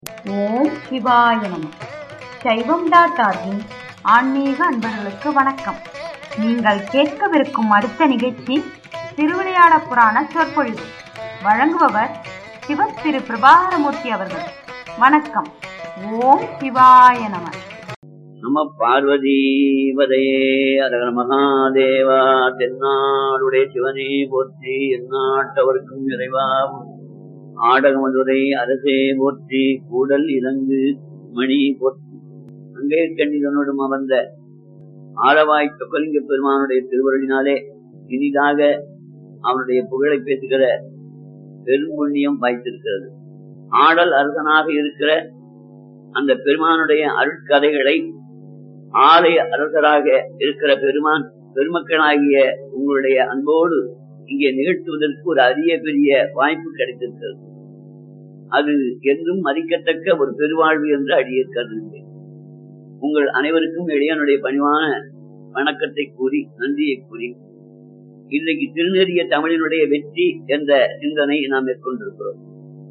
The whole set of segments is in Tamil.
ஓம் சிவாய நம சைவம் டாட் ஆர்கின் ஆன்மீக அன்பர்களுக்கு வணக்கம் நீங்கள் கேட்கவிருக்கும் அடுத்த நிகழ்ச்சி திருவிளையாட புராண சொற்பொழிவு வழங்குபவர் சிவ திரு பிரபாகரமூர்த்தி அவர்கள் வணக்கம் ஓம் சிவாய நம நம பார்வதி வதையே அரகர மகாதேவா தென்னாடுடைய சிவனே போற்றி எந்நாட்டவர்க்கும் இறைவா ஆடகமதுரை அரசே போற்றி கூடல் இலங்கு மணி போற்றி அங்கே கண்ணிதனுடன் அமர்ந்த ஆரவாய் சொக்கலிங்க பெருமானுடைய திருவருளினாலே இனிதாக அவனுடைய புகழை பேசுகிற பெரும்புண்ணியம் வாய்த்திருக்கிறது ஆடல் அரசனாக இருக்கிற அந்த பெருமானுடைய அருட்கதைகளை ஆலய அரசராக இருக்கிற பெருமான் பெருமக்களாகிய உங்களுடைய அன்போடு இங்கே நிகழ்த்துவதற்கு ஒரு அரிய பெரிய வாய்ப்பு கிடைத்திருக்கிறது அது என்றும் மதிக்கத்தக்க ஒரு பெருவாழ்வு என்று அடியே கருதுகிறேன் உங்கள் அனைவருக்கும் இளையனுடைய பணிவான வணக்கத்தை கூறி நன்றியை கூறி இன்றைக்கு திருநெறிய தமிழினுடைய வெற்றி என்ற சிந்தனை நாம் மேற்கொண்டிருக்கிறோம்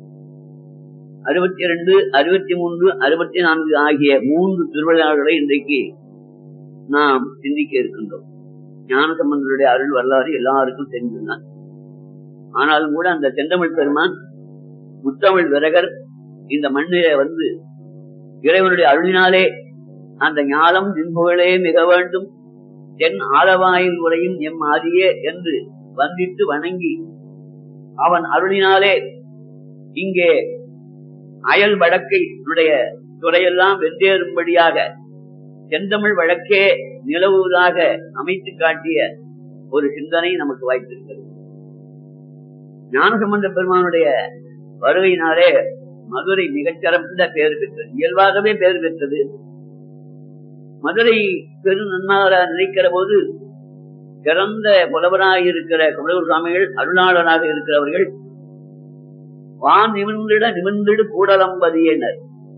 அறுபத்தி இரண்டு அறுபத்தி மூன்று அறுபத்தி நான்கு ஆகிய மூன்று திருவிழாக்களை இன்றைக்கு நாம் சிந்திக்க இருக்கின்றோம் ஞானசம்பந்தருடைய அருள் வரலாறு எல்லாருக்கும் தெரிந்துதான் ஆனாலும் கூட அந்த செந்தமிழ் பெருமான் முத்தமிழ் விரகர் இந்த மண்ணிலே வந்து இறைவனுடைய அருளினாலே அந்த ஞானம் நின்புகளே மிக வேண்டும் தென் ஆலவாயில் உரையும் எம் ஆதியே என்று வந்தித்து வணங்கி அவன் அருளினாலே இங்கே அயல் வழக்கை துறையெல்லாம் வென்றேறும்படியாக செந்தமிழ் வழக்கே நிலவுவதாக அமைத்து காட்டிய ஒரு சிந்தனை நமக்கு வாய்த்திருக்கிறது ஞானசம்பந்த பெருமானுடைய வருகையினாலே மதுரை மிகச்சிறந்த பேர் பெற்றது இயல்பாகவே பேர் பெற்றது மதுரை பெரு நன்மார நினைக்கிற போது சிறந்த புலவராக இருக்கிற குமரூர் சுவாமிகள் அருளாளராக இருக்கிறவர்கள் வான் நிமிர்ந்திட நிமிர்ந்திடு கூடலம்பதியினர்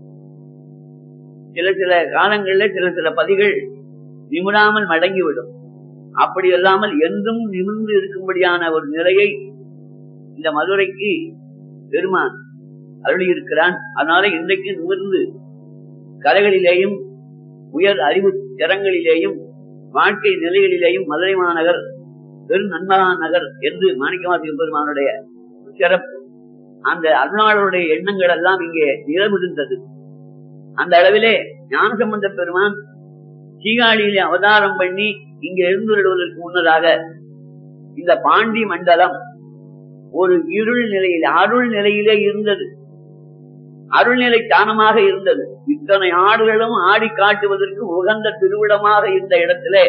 சில சில காலங்களில் சில சில பதிகள் நிமிராமல் மடங்கிவிடும் அப்படி இல்லாமல் என்றும் நிமிர்ந்து இருக்கும்படியான ஒரு நிலையை இந்த மதுரைக்கு பெருமான் அருளி இருக்கிறான் அதனால இன்றைக்கு நிமிர்ந்து கலைகளிலேயும் உயர் அறிவு திறங்களிலேயும் வாழ்க்கை நிலைகளிலேயும் மதுரை மாநகர் பெரு நன்மகா நகர் என்று மாணிக்கவாசிய பெருமானுடைய சிறப்பு அந்த அருணாளருடைய எண்ணங்கள் எல்லாம் இங்கே நிலமிருந்தது அந்த அளவிலே ஞானசம்பந்த பெருமான் சீகாழியிலே அவதாரம் பண்ணி இங்க எழுந்துள்ளதற்கு முன்னதாக இந்த பாண்டி மண்டலம் ஒரு இருள் நிலையில் அருள் நிலையிலே இருந்தது அருள்நிலை தானமாக இருந்தது இத்தனை ஆடுகளும் ஆடி காட்டுவதற்கு உகந்த திருவிடமாக இருந்த இடத்திலே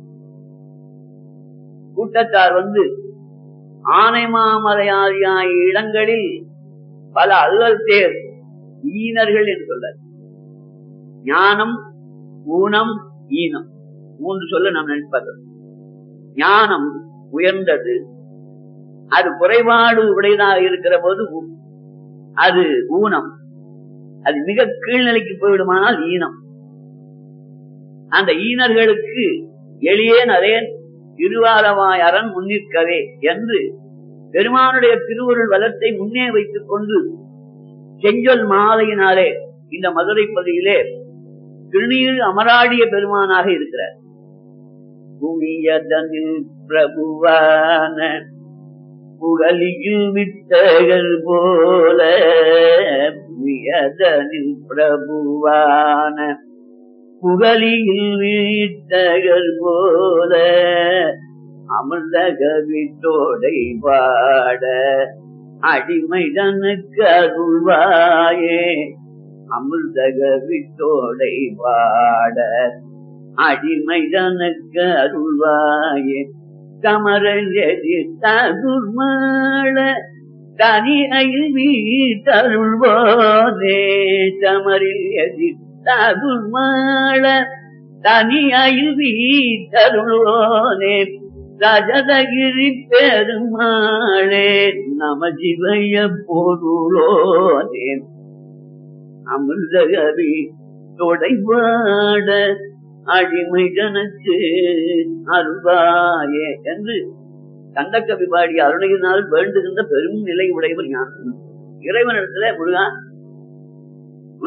கூட்டத்தார் வந்து ஆனை மாமலையாதியாய இடங்களில் பல அல்லல் தேர் ஈனர்கள் என்று சொல்ல ஞானம் ஊனம் ஈனம் மூன்று சொல்ல நாம் நினைப்பது ஞானம் உயர்ந்தது அது குறைபாடு உடையதாக இருக்கிற போது அது ஊனம் அது மிக கீழ்நிலைக்கு போய்விடுமானால் ஈனம் அந்த ஈனர்களுக்கு எளியேன் அதேன் திருவாரவாய் அரண் முன்னிற்கவே என்று பெருமானுடைய திருவருள் வளத்தை முன்னே வைத்துக் கொண்டு செஞ்சொல் மாலையினாலே இந்த மதுரை பகுதியிலே திருநீர் அமராடிய பெருமானாக இருக்கிறார் புவியதனில் பிரபுவான புகழியில் விட்டகள் போல புவியதனில் பிரபுவான புகழியில் வீட்டகள் போல அமிர்தக விட்டோடை பாட அடிமைதனுக்கு அருள்வாயே அமிர்தக விட்டோடை பாட அடிமைதனுக்கு அருள்வாயே கமரல் எதிர்த்தருள்மாள தனியில் வீட்டருள்வோனே கமரில் எதிர்த்தருள்மாள தனியில் வீட்டருள்வோனே ரஜதகிரி பெருமாளே நம சிவய பொருளோனே அமிர்தகவி தொடைபாட அடிமை ஜனத்து அருள்வாயே என்று கந்தக்கவி பாடி அருணையினால் வேண்டுகின்ற பெரும் நிலை உடையவர் ஞானம் இறைவனிடத்துல முருகா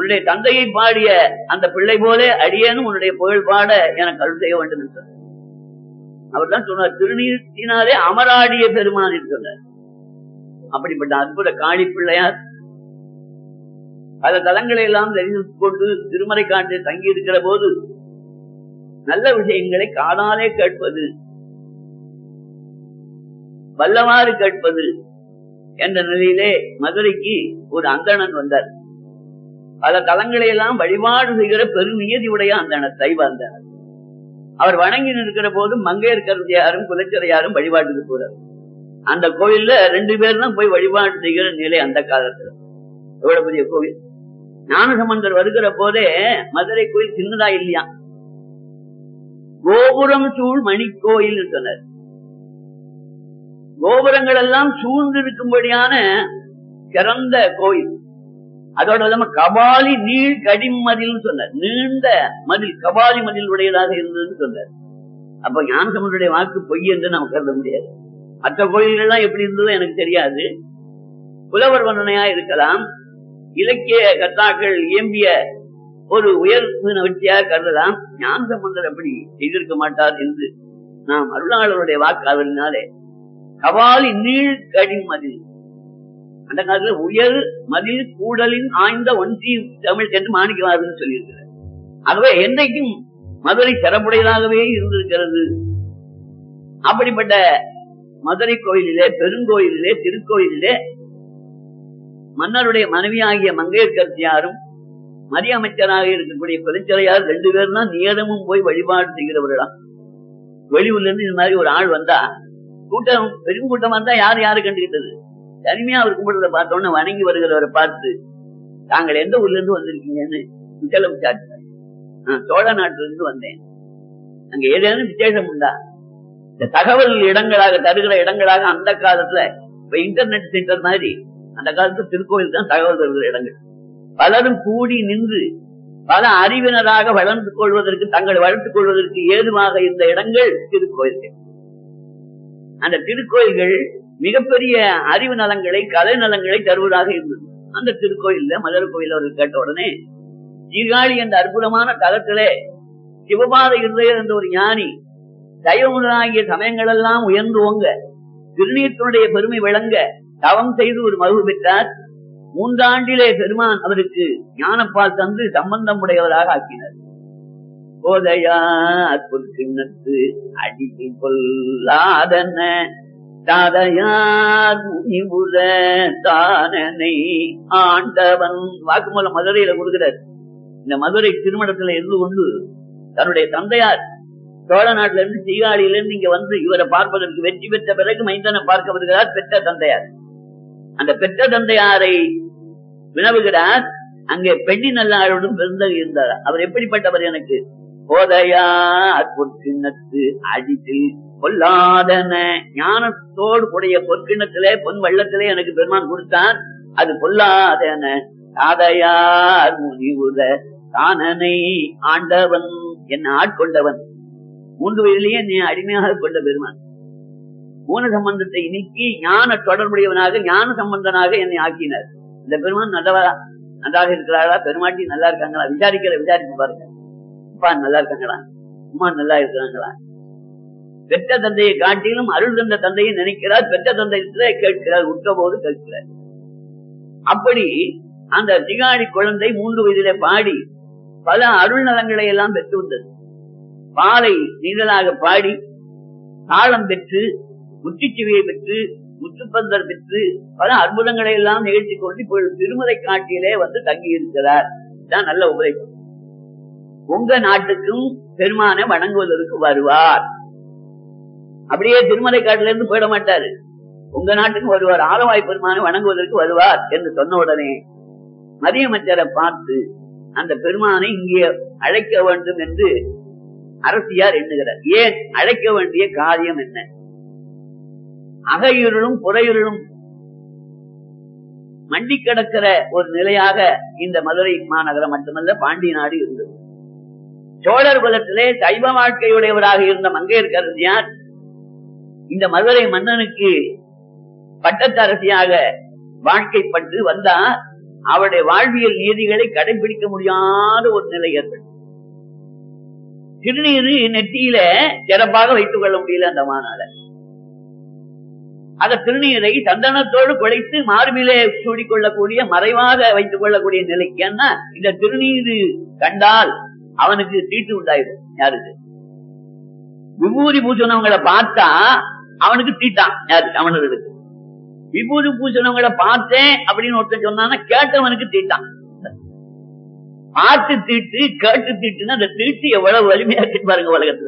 உன்னுடைய தந்தையை பாடிய அந்த பிள்ளை போல அடியேனும் உன்னுடைய புகழ் பாட எனக்கு அருள் செய்ய வேண்டும் என்று சொன்னார் அவர் தான் சொன்னார் திருநீர்த்தினாலே அமராடிய பெருமான் என்று சொன்னார் அப்படிப்பட்ட அற்புத காளி பிள்ளையார் பல தலங்களை எல்லாம் தெரிந்து கொண்டு திருமறை காட்டில் தங்கி இருக்கிற போது நல்ல விஷயங்களை காதாலே கேட்பது வல்லவாறு கேட்பது என்ற நிலையிலே மதுரைக்கு ஒரு அந்தணன் வந்தார் பல தலங்களை எல்லாம் வழிபாடு செய்கிற பெருநியதி உடைய அந்தணர் சைவ அந்தணர் அவர் வணங்கி நிற்கிற போது மங்கையர் கருதியாரும் குலச்சிறையாரும் வழிபாட்டுக்கு போறார் அந்த கோயில்ல ரெண்டு பேர் தான் போய் வழிபாடு செய்கிற நிலை அந்த காலத்துல எவ்வளவு பெரிய கோவில் ஞானசம்பந்தர் வருகிற போதே மதுரை கோயில் சின்னதா இல்லையா கோபுரம் சூழ் மணி கோயில் சொன்னார் கோபுரங்கள் எல்லாம் சூழ்ந்து இருக்கும்படியான சிறந்த கோயில் அதோட இல்லாம கபாலி நீள் கடிமதில் சொன்னார் நீண்ட மதில் கபாலி மதில் உடையதாக இருந்ததுன்னு சொன்னார் அப்ப ஞானசம்பந்தருடைய வாக்கு பொய் என்று நாம் கருத முடியாது மற்ற கோயில்கள் எல்லாம் எப்படி இருந்ததோ எனக்கு தெரியாது புலவர் வர்ணனையா இருக்கலாம் இலக்கிய கர்த்தாக்கள் இயம்பிய ஒரு உயர்வு வெற்றியாக கருதலாம் ஞானசம்பந்தர் அப்படி செய்திருக்க மாட்டார் என்று நாம் அருளாளருடைய வாக்கு அவரினாலே கபாலி நீள் கடிம் மதில் அந்த காலத்துல உயர் மதில் கூடலின் ஆய்ந்த ஒன்றி தமிழ் என்று மாணிக்கவாருன்னு சொல்லியிருக்கிறார் ஆகவே என்றைக்கும் மதுரை சிறப்புடையதாகவே இருந்திருக்கிறது அப்படிப்பட்ட மதுரை கோயிலிலே பெருங்கோயிலிலே திருக்கோயிலிலே மன்னருடைய மனைவியாகிய மங்கையர்கரசியாரும் மதிய அமைச்சராக இருக்கக்கூடிய குலச்சிறையார் ரெண்டு பேரும் தான் நேரமும் போய் வழிபாடு செய்கிறவர்களாம் வெளியூர்ல இருந்து இந்த மாதிரி ஒரு ஆள் வந்தா கூட்டம் பெரும் கூட்டம் வந்தா யாரு யாரு கண்டுகிட்டது தனிமையா அவர் கும்பிடுறத பார்த்தோன்னே வணங்கி வருகிறவரை பார்த்து தாங்கள் எந்த ஊர்ல இருந்து வந்திருக்கீங்கன்னு விசலம் விசாரிச்சார் நான் சோழ நாட்டில இருந்து வந்தேன் அங்க ஏதேனும் விசேஷம் உண்டா இந்த தகவல் இடங்களாக தருகிற இடங்களாக அந்த காலத்துல இப்ப இன்டர்நெட் சென்டர் மாதிரி அந்த காலத்துல திருக்கோயில் தான் தகவல் தருகிற இடங்கள் பலரும் கூடி நின்று பல அறிவினராக வளர்ந்து கொள்வதற்கு தங்களை வளர்த்துக் கொள்வதற்கு ஏதுவாக இருந்த இடங்கள் திருக்கோயில்கள் அந்த திருக்கோயில்கள் மிகப்பெரிய அறிவு நலங்களை கலை நலங்களை தருவதாக இருந்தது அந்த திருக்கோயில்ல மதுரை கோயில் அவர்கள் கேட்ட உடனே சீர்காழி என்ற அற்புதமான தலத்திலே சிவபாத இருதயர் என்ற ஒரு ஞானி தயவுடனாகிய சமயங்கள் எல்லாம் உயர்ந்து ஓங்க திருநீர்த்தனுடைய பெருமை விளங்க தவம் செய்து ஒரு மகிழ்வு பெற்றார் மூன்றாண்டிலே பெருமான் அவருக்கு ஞானப்பால் தந்து சம்பந்தம் உடையவராக ஆக்கினார் போதையார் பொற்கிண்ணத்து அடிமை கொல்லாதன தாதையார் முனிவுல தானனை ஆண்டவன் வாக்குமூலம் மதுரையில கொடுக்கிறார் இந்த மதுரை திருமணத்துல இருந்து கொண்டு தன்னுடைய தந்தையார் சோழ நாட்டில இருந்து சீகாழியில இருந்து இங்க வந்து இவரை பார்ப்பதற்கு வெற்றி பெற்ற பிறகு மைந்தனை பார்க்க வருகிறார் பெற்ற தந்தையார் அந்த பெற்ற தந்தையாரை வினவுகிறார் அங்கே பெண்ணி நல்லாளுடன் பிறந்த இருந்தார் அவர் எப்படிப்பட்டவர் எனக்கு போதையா பொற்கிண்ணத்து அடித்தில் பொல்லாதன ஞானத்தோடு கூடிய பொற்கிண்ணத்திலே பொன் வெள்ளத்திலே எனக்கு பெருமான் கொடுத்தான் அது பொல்லாதன தாதையார் முனிவுத தானனை ஆண்டவன் என்ன ஆட்கொண்டவன் மூன்று வயதிலேயே நீ அடிமையாக கொண்ட பெருமான் மூல சம்பந்தத்தை நீக்கி ஞான தொடர்புடையவனாக ஞான சம்பந்தனாக என்னை ஆக்கினார் இந்த பெருமான் நல்லவரா நன்றாக இருக்கிறாரா பெருமாட்டி நல்லா இருக்காங்களா விசாரிக்கிற விசாரிச்சு பாருங்க அப்பா நல்லா இருக்காங்களா அம்மா நல்லா இருக்கிறாங்களா பெற்ற தந்தையை காட்டிலும் அருள் தந்த தந்தையை நினைக்கிறார் பெற்ற தந்தையில கேட்கிறார் உற்ற போது கேட்கிறார் அப்படி அந்த திகாடி குழந்தை மூன்று வயதிலே பாடி பல அருள் நலங்களை எல்லாம் பெற்று வந்தது பாலை நீடலாக பாடி தாளம் பெற்று முற்றுச்சுவையை பெற்று முற்றுப்பந்தர் பெற்று பல அற்புதங்களை எல்லாம் நிகழ்த்தி கொண்டு இப்போ திருமலை காட்டிலே வந்து தங்கி இருக்கிறார் தான் நல்ல உபதேசம் உங்க நாட்டுக்கும் பெருமானை வணங்குவதற்கு வருவார் அப்படியே திருமலை காட்டில இருந்து போயிட மாட்டாரு உங்க நாட்டுக்கு வருவார் ஆலவாய் பெருமானை வணங்குவதற்கு வருவார் என்று சொன்ன உடனே மதியமைச்சரை பார்த்து அந்த பெருமானை இங்கே அழைக்க வேண்டும் என்று அரசியார் எண்ணுகிறார் ஏன் அழைக்க வேண்டிய காரியம் என்ன அகையுருளும் புறையுருளும் மண்டி கிடக்கிற ஒரு நிலையாக இந்த மதுரை மாநகரம் மட்டுமல்ல பாண்டிய நாடு இருந்தது சோழர் குலத்திலே சைவ வாழ்க்கையுடையவராக இருந்த மங்கையர்கரசியார் இந்த மதுரை மன்னனுக்கு பட்டத்தரசியாக வாழ்க்கைப்பட்டு வந்தார் அவருடைய வாழ்வியல் நீதிகளை கடைபிடிக்க முடியாத ஒரு நிலை ஏற்படும் திருநீர் நெற்றியில சிறப்பாக வைத்துக் கொள்ள முடியல அந்த மானால அந்த திருநீரை சந்தனத்தோடு குழைத்து மார்பிலே சூடிக்கொள்ளக்கூடிய மறைவாக வைத்துக் கொள்ளக்கூடிய நிலைக்கு ஏன்னா இந்த திருநீர் கண்டால் அவனுக்கு தீட்டு உண்டாயிடும் யாருக்கு விபூதி பூசணவங்களை பார்த்தா அவனுக்கு தீட்டான் யாரு அவனர்களுக்கு விபூதி பூசணவங்களை பார்த்தேன் அப்படின்னு ஒருத்தன் சொன்னான்னா கேட்டவனுக்கு தீட்டான் பார்த்து தீட்டு கேட்டு தீட்டுன்னா அந்த தீட்டு எவ்வளவு வலிமையா இருக்கு பாருங்க உலகத்துல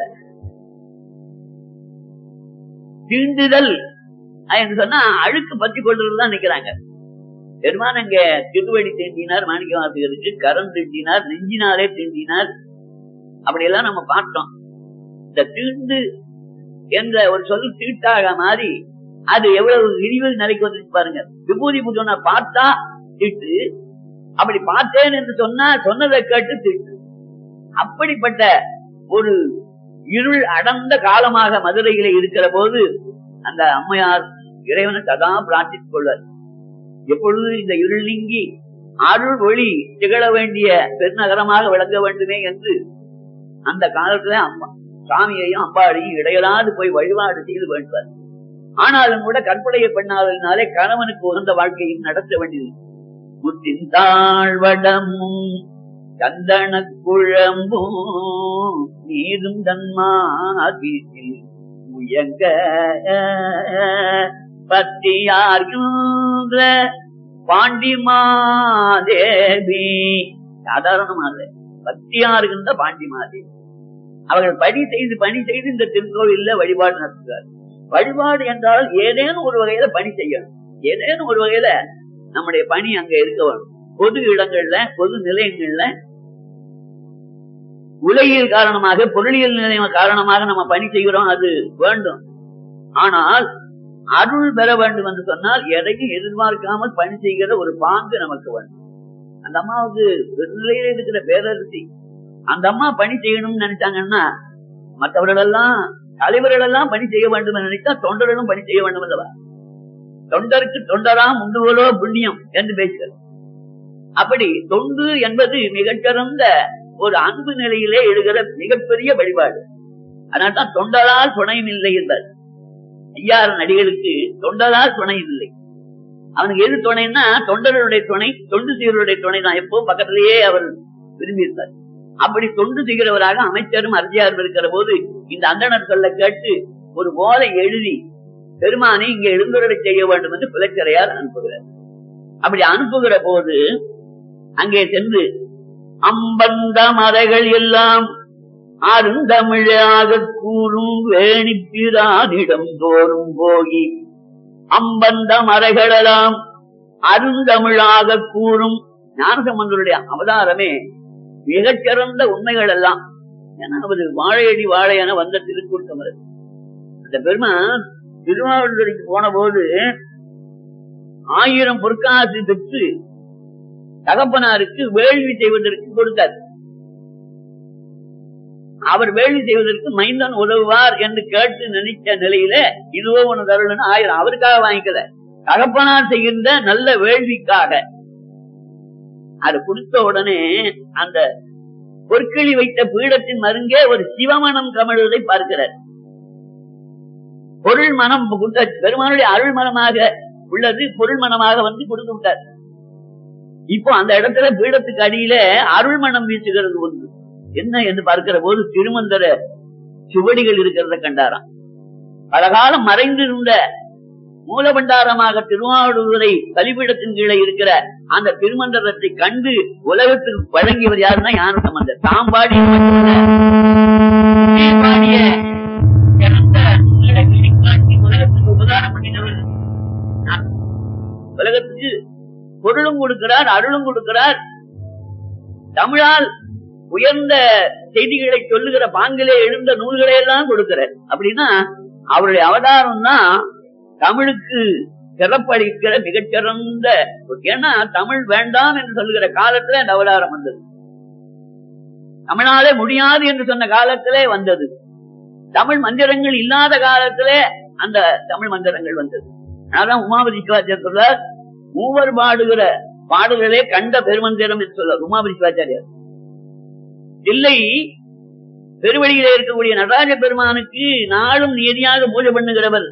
தீண்டுதல் என்று சொன்னா அழுக்கு பத்தி கொள்றதுதான் நிக்கிறாங்க பெருமான் அங்க திருவடி தீண்டினார் மாணிக்க வாசகருக்கு கரம் தீண்டினார் நெஞ்சினாலே தீண்டினார் அப்படி எல்லாம் நம்ம பார்த்தோம் இந்த தீண்டு என்ற ஒரு சொல் தீட்டாக மாறி அது எவ்வளவு விரிவு நிலைக்கு வந்துச்சு பாருங்க விபூதி பூஜனை பார்த்தா தீட்டு அப்படி பார்த்தேன் என்று சொன்னா சொன்னதை கேட்டு தீட்டு அப்படிப்பட்ட ஒரு இருள் அடர்ந்த காலமாக மதுரையில இருக்கிற போது அந்த அம்மையார் இறைவனை சதா பிரார்த்தித்துக் கொள்வார் எப்பொழுது இந்த இருள் நீங்கி அருள் ஒளி திகழ வேண்டிய பெருநகரமாக விளங்க வேண்டுமே என்று அந்த காலத்துல அம்மா சாமியையும் அம்பாடியும் இடையலாது போய் வழிபாடு செய்து வேண்டுவார் ஆனாலும் கூட கற்பனையை பண்ணாததினாலே கணவனுக்கு உகந்த வாழ்க்கையும் நடத்த வேண்டியது முத்தின் தாழ்வடமும் சந்தன குழம்பும் நீரும் தன்மாதில் முயங்க பத்தியார்கின்ற பாண்டிமாதேவி சாதாரணமாக பக்தியாருகின்ற பாண்டிமாதேவி அவர்கள் பணி செய்து பணி செய்து இந்த திருக்கோவில்ல வழிபாடு நடத்துகிறார் வழிபாடு என்றால் ஏதேனும் ஒரு வகையில பணி செய்யணும் ஏதேனும் ஒரு வகையில நம்முடைய பணி அங்க இருக்க வேணும் பொது இடங்கள்ல பொது நிலையங்கள்ல உலகியல் காரணமாக பொருளியல் நிலையம் காரணமாக நம்ம பணி செய்கிறோம் அது வேண்டும் ஆனால் அருள் பெற வேண்டும் என்று சொன்னால் எதையும் எதிர்பார்க்காமல் பணி செய்கிற ஒரு பாங்கு நமக்கு வேண்டும் அந்த அம்மாவுக்கு நிலையில இருக்கிற பேரரசி அந்த அம்மா பணி செய்யணும்னு நினைச்சாங்கன்னா மற்றவர்கள் எல்லாம் தலைவர்கள் எல்லாம் பணி செய்ய வேண்டும் என்று நினைத்தா தொண்டர்களும் பணி செய்ய வேண்டும் அல்லவா தொண்டருக்கு தொண்டராம் உண்டுவலோ புண்ணியம் என்று பேசுகிறது அப்படி தொண்டு என்பது மிகச்சிறந்த ஒரு அன்பு நிலையிலே எழுகிற மிகப்பெரிய வழிபாடு அதனால்தான் தொண்டரால் துணையும் இல்லை என்றார் ஐயாறு நடிகளுக்கு தொண்டரால் துணை இல்லை அவனுக்கு எது துணைன்னா தொண்டர்களுடைய துணை தொண்டு செய்வருடைய துணை தான் எப்பவும் பக்கத்திலேயே அவர் விரும்பியிருந்தார் அப்படி தொண்டு செய்கிறவராக அமைச்சரும் அரசியாரும் இருக்கிற போது இந்த அந்தனர் சொல்ல கேட்டு ஒரு ஓலை எழுதி பெருமானை இங்க எழுந்துரை செய்ய வேண்டும் என்று பிழைச்சரையார் அனுப்புகிறார் அப்படி அனுப்புகிற போது அங்கே சென்று அம்பந்த மறைகள் எல்லாம் அருந்தமிழாக கூறும் வேணிப்பிரானிடம் தோறும் போகி அம்பந்த மறைகளெல்லாம் அருந்தமிழாக கூறும் ஞானசம்பந்தருடைய அவதாரமே மிகச்சிறந்த உண்மைகள் எல்லாம் ஏன்னா அவர் வாழையடி வாழையென வந்த திருக்கூட்டம் அது அந்த பெருமான் திருவாவூருக்கு போன போது ஆயிரம் பொற்காசு பெற்று தகப்பனாருக்கு வேள்வி செய்வதற்கு கொடுத்தார் அவர் வேள்வி செய்வதற்கு மைந்தன் உதவுவார் என்று கேட்டு நினைச்ச நிலையில இதுவோ ஒண்ணு தருணம் ஆயிரம் அவருக்காக வாங்கிக்கல தகப்பனார் செய்கின்ற நல்ல வேள்விக்காக அது கொடுத்த உடனே அந்த பொற்களி வைத்த பீடத்தின் மருங்கே ஒரு சிவமனம் கமழுவதை பார்க்கிறார் பொருள் மனம் கொடுத்தாச்சு பெருமானுடைய அருள் மனமாக உள்ளது பொருள் மனமாக வந்து கொடுத்து விட்டார் இப்போ அந்த இடத்துல பீடத்துக்கு அடியில அருள் மனம் வீசுகிறது ஒன்று என்ன என்று பார்க்கிற போது திருமந்தர சுவடிகள் இருக்கிறத கண்டாராம் பல காலம் மறைந்திருந்த மூலபண்டாரமாக திருவாவூரை கலிபீடத்தின் கீழே இருக்கிற அந்த திருமந்திரத்தை கண்டு உலகத்துக்கு வழங்கியவர் யாருன்னா ஞான சம்பந்தர் தாம் பாடிய பாடிய சிறந்த நூலிடங்களை காட்டி உலகத்துக்கு உபகாரம் பண்ணினவர் உலகத்துக்கு பொருளும் கொடுக்கிறார் அருளும் கொடுக்கிறார் தமிழால் உயர்ந்த செய்திகளை சொல்லுகிற பாங்கிலே எழுந்த நூல்களை எல்லாம் கொடுக்கிறார் அப்படின்னா அவருடைய அவதாரம் தான் தமிழுக்கு சிறப்பளிக்கிற மிகச்சிறந்த ஏன்னா தமிழ் வேண்டாம் என்று சொல்லுகிற காலத்துல அந்த அவதாரம் வந்தது தமிழாலே முடியாது என்று சொன்ன காலத்திலே வந்தது தமிழ் மந்திரங்கள் இல்லாத காலத்திலே அந்த தமிழ் மந்திரங்கள் வந்தது அதான் உமாபதி சிவாச்சாரியர் மூவர் பாடுகிற பாடல்களே கண்ட பெருமந்திரம் என்று சொல்ல உமாபதி சிவாச்சாரியார் இல்லை பெருவழியிலே இருக்கக்கூடிய நடராஜ பெருமானுக்கு நாளும் நியதியாக பூஜை பண்ணுகிறவர்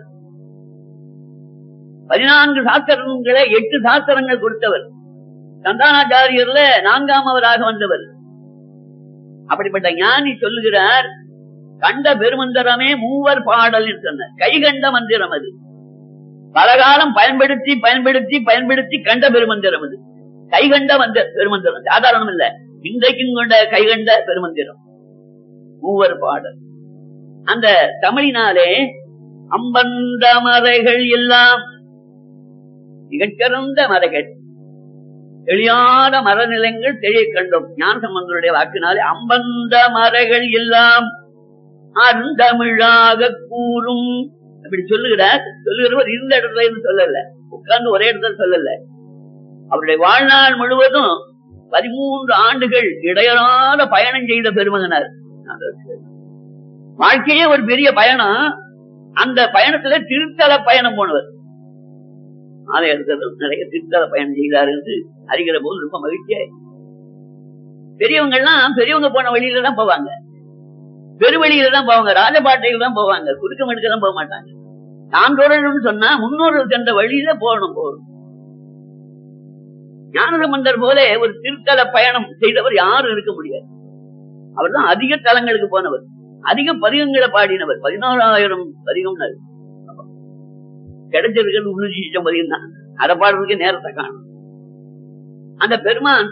பதினான்கு சாஸ்திரங்களை எட்டு சாஸ்திரங்கள் கொடுத்தவர் சந்தானாச்சாரியர்ல நான்காமவராக வந்தவர் அப்படிப்பட்ட ஞானி சொல்லுகிறார் கண்ட பெருமந்திரமே மூவர் பாடல் என்று சொன்னார் கைகண்ட மந்திரம் அது பலகாலம் பயன்படுத்தி பயன்படுத்தி பயன்படுத்தி கண்ட பெருமந்திரம் அது கைகண்ட மந்த பெருமந்திரம் சாதாரணம் இல்ல இன்றைக்கும் கொண்ட கைகண்ட பெருமந்திரம் மூவர் பாடல் அந்த தமிழினாலே அம்பந்த மறைகள் எல்லாம் மிகச்சிறந்த மறைகள் தெளியாத மரநிலங்கள் தெரிய கண்டோம் ஞான சம்பந்தருடைய வாக்கினாலே அம்பந்த மறைகள் எல்லாம் அருந்தமிழாக கூறும் அப்படி சொல்லுகிறார் சொல்லுகிறவர் இருந்த இடத்துல இருந்து சொல்லல உட்கார்ந்து ஒரே இடத்துல சொல்லல அவருடைய வாழ்நாள் முழுவதும் பதிமூன்று ஆண்டுகள் இடையறாத பயணம் செய்த பெருமகனார் வாழ்க்கையே ஒரு பெரிய பயணம் அந்த பயணத்துல திருத்தல பயணம் போனவர் மாலை எடுத்தது நிறைய திருத்தல பயணம் செய்தார் என்று அறிகிற போது ரொம்ப மகிழ்ச்சியா பெரியவங்க எல்லாம் பெரியவங்க போன வழியில தான் போவாங்க பெருவழியில தான் போவாங்க ராஜபாட்டையில தான் போவாங்க குறுக்க மடுக்க தான் போக மாட்டாங்க நான் தொடரணும்னு சொன்னா முன்னோர்கள் சென்ற வழியில போகணும் போகணும் ஞானசம்பந்தர் போல ஒரு திருத்தல பயணம் செய்தவர் யாரும் இருக்க முடியாது அவர் தான் அதிக தலங்களுக்கு போனவர் அதிக பதிகங்களை பாடினவர் பதினோராயிரம் பதிகம் கிடைச்சிருக்கிறது முன்னூற்றி பதிகம் தான் அதை பாடுறதுக்கு நேரத்தை காணும் அந்த பெருமான்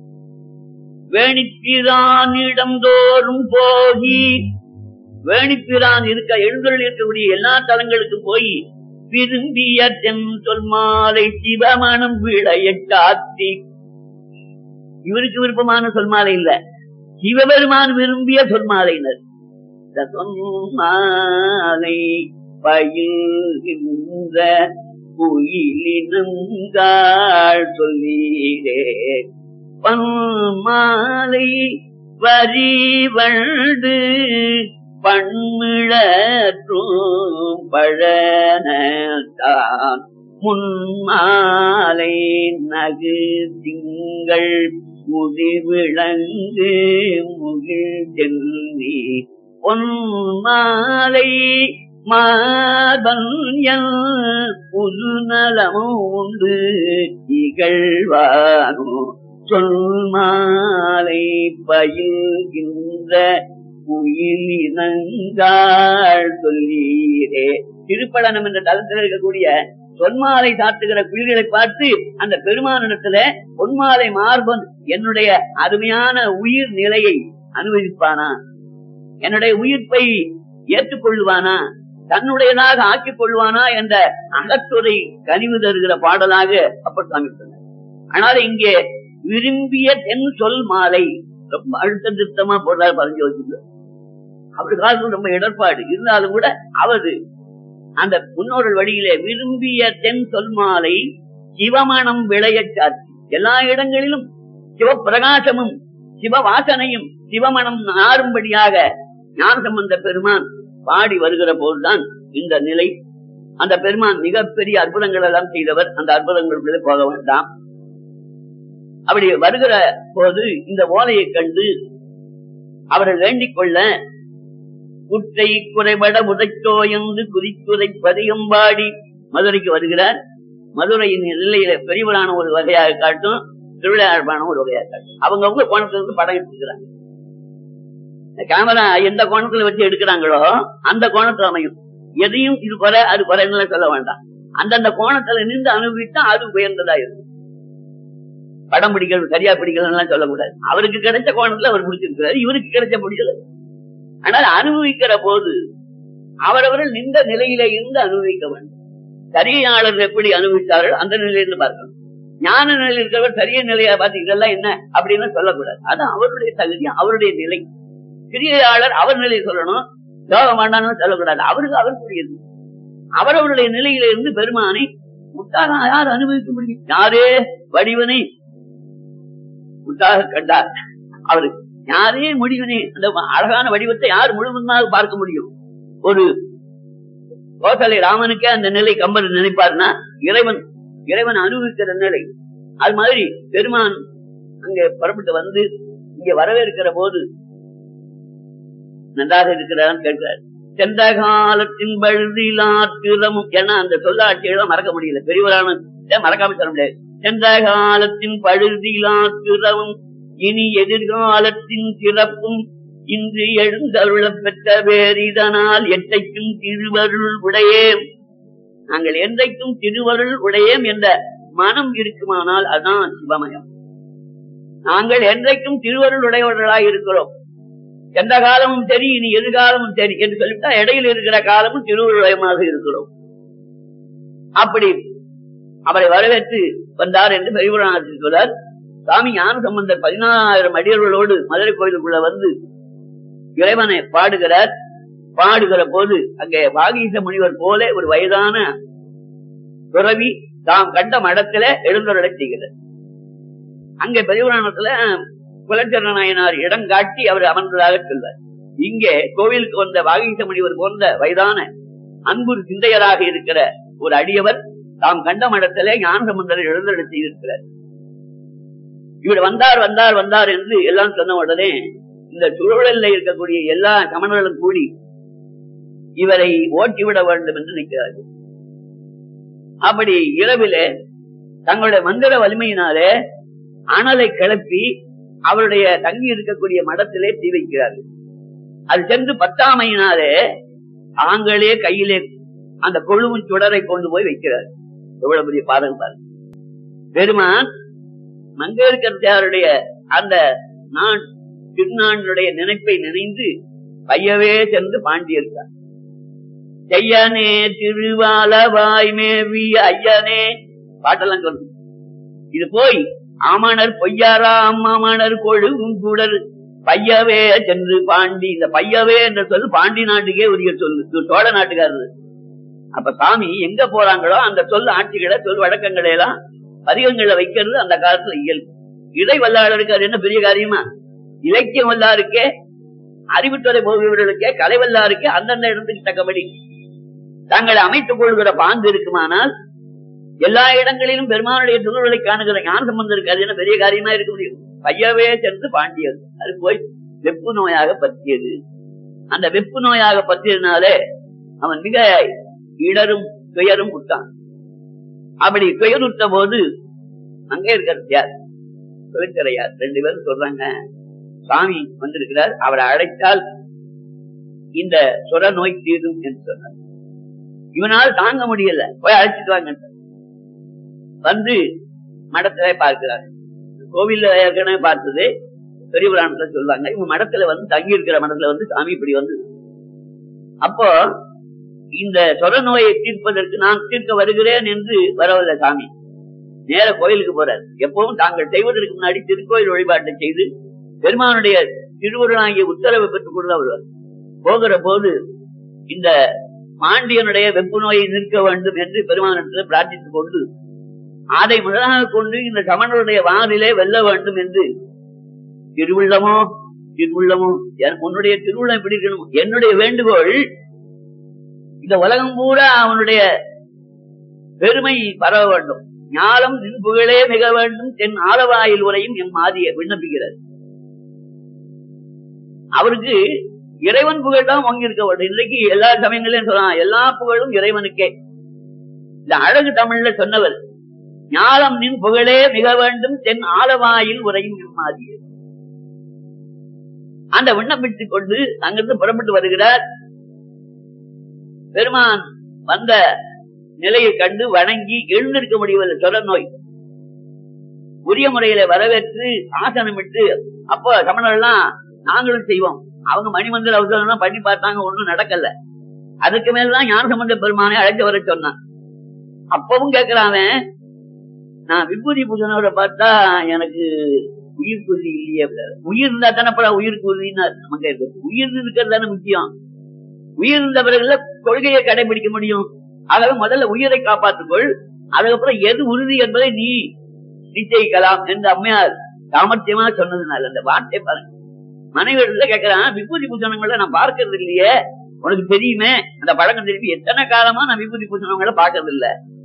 வேணிப்பிரானிடம் தோறும் போகி வேணிப்பிரான் இருக்க எழுந்தொழில் இருக்கக்கூடிய எல்லா தலங்களுக்கும் போய் விரும்பிய தென் சொல் மாலை சிவமணம் விளையட்டாத்தி இவருக்கு விருப்பமான சொல் மாலை இல்ல சிவபெருமான் விரும்பிய சொல் மாலையினர் சொன்மாலை பயில்கின்ற குயிலினங்காள் சொல்லீரே பன்மாலை வரி வண்டு பண்மிழற்றும் பழனத்தான் முன்மாலை நகு திங்கள் முதிவிளங்கு முகில் சென்னி பொன்மாலை மாதன்யல் புதுநலமோ உண்டு இகழ்வானோ சொல்மாலை பயில்கின்ற குயிலினங்காள் சொல்லீரே திருப்படனம் என்ற தளத்தில் இருக்கக்கூடிய சொன்மாலை சாத்துகிற குயில்களை பார்த்து அந்த பெருமானிடத்துல பொன்மாலை மார்பன் என்னுடைய அருமையான உயிர் நிலையை அனுபவிப்பானா என்னுடைய உயிர்ப்பை ஏற்றுக்கொள்வானா தன்னுடையதாக ஆக்கிக் கொள்வானா என்ற அகத்துறை கனிவு தருகிற பாடலாக அப்பர் சாமி சொன்னார் ஆனால் இங்கே விரும்பிய தென் சொல் மாலை ரொம்ப அழுத்த திருத்தமா போடுறாரு பதினஞ்சு வச்சுள்ள அவரு காலத்துல ரொம்ப இடர்பாடு இருந்தாலும் கூட அவரு அந்த முன்னோர்கள் வழியிலே விரும்பிய தென் சொல் மாலை சிவமணம் விளைய சாத்தி எல்லா இடங்களிலும் சிவப்பிரகாசமும் சிவவாசனையும் சிவமணம் நாரும்படியாக ஞானசம்பந்த பெருமான் பாடி வருகிற போதுதான் இந்த நிலை அந்த பெருமான் மிகப்பெரிய அற்புதங்கள் எல்லாம் செய்தவர் அந்த அற்புதங்களுக்குள்ளே போக வேண்டாம் அப்படி வருகிற போது இந்த ஓலையை கண்டு அவரை வேண்டிக் கொள்ள குற்றை குறைபட உதைத்தோ என்று குதிக்குதை பதிகம் பாடி மதுரைக்கு வருகிறார் மதுரையின் எல்லையில பெரியவரான ஒரு வகையாக காட்டும் திருவிழாழ்பான ஒரு வகையாக காட்டும் அவங்கவுங்க கோணத்திலிருந்து படம் எடுத்துக்கிறாங்க இந்த கேமரா எந்த கோணத்துல வச்சு எடுக்கிறாங்களோ அந்த கோணத்துல அமையும் எதையும் இது குறை அது குறைன்னு சொல்ல வேண்டாம் அந்தந்த கோணத்துல நின்று அனுபவித்தா அது உயர்ந்ததா இருக்கும் படம் பிடிக்கிறது சரியா பிடிக்கலன்னு சொல்லக்கூடாது அவருக்கு கிடைச்ச கோணத்துல அவர் முடிச்சிருக்கிறார் இவருக்கு கிடைச்ச முடியல ஆனால் அனுபவிக்கிற போது அவரவர்கள் நின்ற நிலையில இருந்து அனுபவிக்க வேண்டும் சரியாளர்கள் எப்படி அனுபவித்தார்கள் அந்த நிலையிலிருந்து பார்க்கணும் ஞான நிலையில் இருக்கிறவர் சரிய நிலையா பார்த்து இதெல்லாம் என்ன அப்படின்னு சொல்லக்கூடாது அது அவருடைய தகுதி அவருடைய நிலை கிரியாளர் அவர் நிலை சொல்லணும் யோகம் வேண்டாம்னு சொல்லக்கூடாது அவருக்கு அவருக்குரியது அவரவருடைய நிலையில இருந்து பெருமானை முத்தாக யார் அனுபவிக்க முடியும் யாரே வடிவனை முத்தாக கண்டார் அவரு யாரே முடிவனே அந்த அழகான வடிவத்தை யார் முழுவதுமாக பார்க்க முடியும் ஒரு கோசலை ராமனுக்கே அந்த நிலை கம்பர் நினைப்பார்னா இறைவன் இறைவன் அனுபவிக்கிற நிலை அது மாதிரி பெருமான் அங்கே புறப்பட்டு வந்து இங்க வரவேற்கிற போது நன்றாக இருக்கிறான்னு கேட்கிறார் சென்ற காலத்தின் பழுதிலாத்திரமும் ஏன்னா அந்த சொல்லாட்சியெல்லாம் மறக்க முடியல பெரியவரான இதை மறக்காம சொல்ல முடியாது சென்ற காலத்தின் பழுதிலாத்திரமும் இனி எதிர்காலத்தின் சிறப்பும் இன்று எழுந்தருள பெற்ற வேறிதனால் எத்தைக்கும் திருவருள் உடையேம் நாங்கள் என்றைக்கும் திருவருள் உடையேம் என்ற மனம் இருக்குமானால் அதான் சிவமயம் நாங்கள் என்றைக்கும் திருவருள் உடையவர்களாய் இருக்கிறோம் எந்த காலமும் சரி இனி எதிர்காலமும் சரி என்று சொல்லிவிட்டா இடையில் இருக்கிற காலமும் திருவுருளயமாக இருக்கிறோம் அப்படி அவரை வரவேற்று வந்தார் என்று பெரியபுராணத்தில் சொல்றார் சாமி ஞான சம்பந்தர் பதினாயிரம் அடியர்களோடு மதுரை கோயிலுக்குள்ள வந்து இறைவனை பாடுகிறார் பாடுகிற போது அங்கே வாகீச முனிவர் போல ஒரு வயதான துறவி தாம் கண்ட மடத்துல எழுந்தருளை செய்கிறார் அங்கே பெரியபுராணத்துல குலச்சரண நாயனார் இடம் காட்டி அவர் அமர்ந்ததாக சொல்வார் இங்கே கோவிலுக்கு வந்த வாகீச முனிவர் போன்ற வயதான அன்பு சிந்தையராக இருக்கிற ஒரு அடியவர் தாம் கண்ட மடத்திலே ஞானசம்பந்தரை எழுந்தருளை செய்திருக்கிறார் இவர் வந்தார் வந்தார் வந்தார் என்று எல்லாம் சொன்ன உடனே இந்த சுழலில் இருக்கக்கூடிய எல்லா சமணர்களும் கூடி இவரை ஓட்டிவிட வேண்டும் என்று நிற்கிறார்கள் அப்படி இரவிலே தங்களுடைய மந்திர வலிமையினாலே அனலை கிளப்பி அவருடைய தங்கி இருக்கக்கூடிய மடத்திலே தீ வைக்கிறார்கள் அது சென்று பத்தாமையினாலே தாங்களே கையிலே அந்த கொழுவும் சுடரை கொண்டு போய் வைக்கிறார் எவ்வளவு பெரிய பாதகம் பாருங்க பெருமான் மங்கையர்கருடைய அந்த நான் திருநானுடைய நினைப்பை நினைந்து பையவே சென்று பாண்டியிருக்கார் செய்யனே திருவாலவாய் மேவி ஐயனே பாட்டெல்லாம் சொல்லு இது போய் ஆமணர் பொய்யாரா அம்மாமணர் கொழுவும் கூடர் பையவே சென்று பாண்டி இந்த பையவே என்ற சொல்லு பாண்டி நாட்டுக்கே உரிய சொல்லு இது சோழ நாட்டுக்காரரு அப்ப சாமி எங்க போறாங்களோ அந்த சொல் ஆட்சிகளை சொல் வழக்கங்களை எல்லாம் பதிகங்களை வைக்கிறது அந்த காலத்துல இயல்பு இதை வல்லாளருக்கு அது என்ன பெரிய காரியமா இலக்கியம் வல்லாருக்கே அறிவுத்துறை போகிறவர்களுக்கே கலை வல்லாருக்கே அந்தந்த இடத்துக்கு தக்கபடி தாங்களை அமைத்துக் கொள்கிற பாங்கு இருக்குமானால் எல்லா இடங்களிலும் பெருமானுடைய திருவுருளை காணுகிற ஞான சம்பந்தம் இருக்கு அது என்ன பெரிய காரியமா இருக்க முடியும் பையவே சென்று பாண்டியது அது போய் வெப்பு நோயாக பற்றியது அந்த வெப்பு நோயாக பற்றியதுனாலே அவன் மிக இடரும் துயரும் விட்டான் அப்படி துயருற்ற போது அங்கே இருக்கிறது யார் தொழிற்கரையார் ரெண்டு பேரும் சொல்றாங்க சாமி வந்திருக்கிறார் அவரை அழைத்தால் இந்த சுர நோய் தீரும் என்று சொன்னார் இவனால் தாங்க முடியல போய் அழைச்சிட்டு வாங்க வந்து மடத்திலே பார்க்கிறார் கோவில்ல ஏற்கனவே பார்த்தது பெரிய புராணத்துல சொல்லுவாங்க இவங்க மடத்துல வந்து தங்கி இருக்கிற மடத்துல வந்து சாமி இப்படி வந்து அப்போ இந்த சொர நோயை தீர்ப்பதற்கு நான் தீர்க்க வருகிறேன் என்று வரவில்லை சாமி நேர கோயிலுக்கு போறார் எப்பவும் தாங்கள் செய்வதற்கு முன்னாடி திருக்கோயில் வழிபாட்டை செய்து பெருமானுடைய திருவுருளாகிய உத்தரவை பெற்றுக் கொண்டு வருவார் போகிற போது இந்த பாண்டியனுடைய வெப்பு நோயை நிற்க வேண்டும் என்று பெருமானிடத்தில் பிரார்த்தித்துக் கொண்டு அதை முதலாக கொண்டு இந்த சமணருடைய வானிலே வெல்ல வேண்டும் என்று திருவுள்ளமோ திருவுள்ளமோ உன்னுடைய திருவுள்ளம் எப்படி இருக்கணும் என்னுடைய வேண்டுகோள் இந்த உலகம் பூரா அவனுடைய பெருமை பரவ வேண்டும் ஞாலம் நின் புகழே மிக வேண்டும் தென் ஆலவாயில் உரையும் எம் மாதிய விண்ணப்பிக்கிறார் அவருக்கு இறைவன் புகழ் தான் வாங்கியிருக்க வேண்டும் இன்றைக்கு எல்லா சமயங்களையும் சொல்லலாம் எல்லா புகழும் இறைவனுக்கே இந்த அழகு தமிழ்ல சொன்னவர் ஞாலம் நின் புகழே மிக வேண்டும் தென் ஆலவாயில் உரையும் எம் மாதிய அந்த விண்ணப்பித்துக் கொண்டு அங்கிருந்து புறப்பட்டு வருகிறார் பெருமான் வந்த நிலையை கண்டு வணங்கி எழுந்திருக்க முடியவில்லை தொடர் நோய் உரிய முறையில வரவேற்று ஆசனமிட்டு அப்போ சமணர்லாம் நாங்களும் செய்வோம் அவங்க மணிமந்திர அவசரம் பண்ணி பார்த்தாங்க ஒண்ணும் நடக்கல அதுக்கு மேலதான் ஞான சம்பந்த பெருமானை அழைத்து வர சொன்னான் அப்பவும் கேட்கிறான் நான் விபூதி பூஜனோட பார்த்தா எனக்கு உயிர் குருதி இல்லையே உயிர் இருந்தா தானே உயிர் குருதின்னு நமக்கு இருக்கு உயிர் இருக்கிறது தானே முக்கியம் உயிர் இருந்த பிறகுல கொள்கையை கடைபிடிக்க முடியும் ஆகவே முதல்ல உயிரை காப்பாற்றுக்கொள் அதுக்கப்புறம் எது உறுதி என்பதை நீ நிச்சயிக்கலாம் என்று அம்மையார் சாமர்த்தியமா சொன்னதுனால அந்த வார்த்தை பாருங்க மனைவி இடத்துல கேட்கிறான் விபூதி பூசணங்களை நான் பார்க்கறது இல்லையே உனக்கு தெரியுமே அந்த பழக்கம் திருப்பி எத்தனை காலமா நான் விபூதி பூசணங்களை பார்க்கறது இல்ல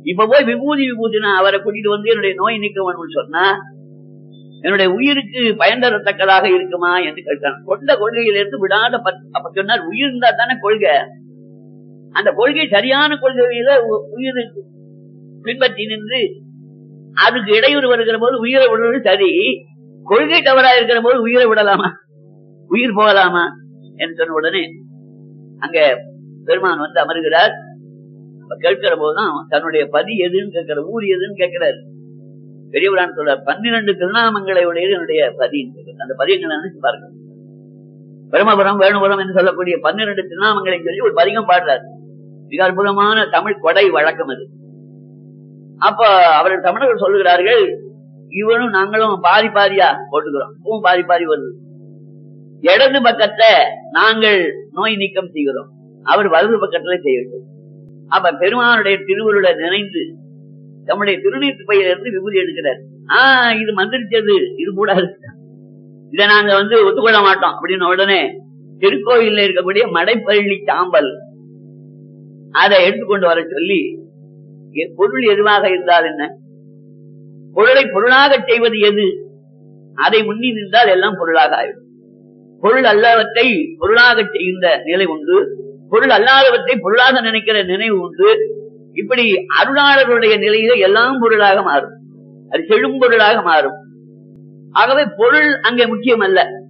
இப்ப போய் விபூதி விபூதினா அவரை கூட்டிட்டு வந்து என்னுடைய நோய் நீக்க வேணும்னு சொன்னா என்னுடைய உயிருக்கு பயன் தரத்தக்கதாக இருக்குமா என்று கேட்டான் கொண்ட கொள்கையிலிருந்து விடாத பத்- அப்ப சொன்னார் உயிர் இருந்தா தானே கொள்கை அந்த கொள்கை சரியான கொள்கையில உ- உயிர் பின்பற்றி நின்று அதுக்கு இடையூறு வருகிற போது உயிரை விடுறது சரி கொள்கை தவறா இருக்கிற போது உயிரை விடலாமா உயிர் போகலாமா என்று சொன்ன உடனே அங்க பெருமான் வந்து அமர்கிறார் அப்ப கேட்கிற போதுதான் தன்னுடைய பதி எதுன்னு கேட்கிற ஊர் எதுன்னு கேட்கிறார் பெரியவரான் சொல்ற பன்னிரண்டு திருநாமங்களை உடையது என்னுடைய பதின்னு சொல்றார். அந்த பதியங்களை நினைச்சு பாருங்க பிரமபுரம் வேணுபுரம் என்று சொல்லக்கூடிய பன்னிரண்டு திருநாமங்களை சொல்லி ஒரு பதிகம் பாடுறார் மிக அற்புதமான தமிழ் கொடை வழக்கம் அது அப்ப அவர்கள் தமிழர்கள் சொல்லுகிறார்கள் இவனும் நாங்களும் பாதி பாதியா போட்டுக்கிறோம் இப்பவும் பாதி பாதி வருது இடது பக்கத்தை நாங்கள் நோய் நீக்கம் செய்கிறோம் அவர் வலது பக்கத்துல செய்யட்டும் அப்ப பெருமானுடைய திருவுருளை நினைந்து நம்முடைய திருநீட்டு பையிலிருந்து விபூதி எடுக்கிறார் ஆஹ் இது மந்திரிச்சது இது கூடாது இதை நாங்க வந்து ஒத்துக்கொள்ள மாட்டோம் அப்படின்னு உடனே திருக்கோயில்ல இருக்கக்கூடிய மடைப்பள்ளி சாம்பல் அதை எடுத்துக்கொண்டு வர சொல்லி எ- பொருள் எதுவாக இருந்தால் என்ன பொருளை பொருளாக செய்வது எது அதை முன்னி நின்றால் எல்லாம் பொருளாக ஆயிடும் பொருள் அல்லாதவற்றை பொருளாக செய்கின்ற நிலை உண்டு பொருள் அல்லாதவற்றை பொருளாக நினைக்கிற நினைவு உண்டு இப்படி அருளாளர்களுடைய நிலையில எல்லாம் பொருளாக மாறும் அது செழும் பொருளாக மாறும் ஆகவே பொருள் அங்கே முக்கியம் அல்ல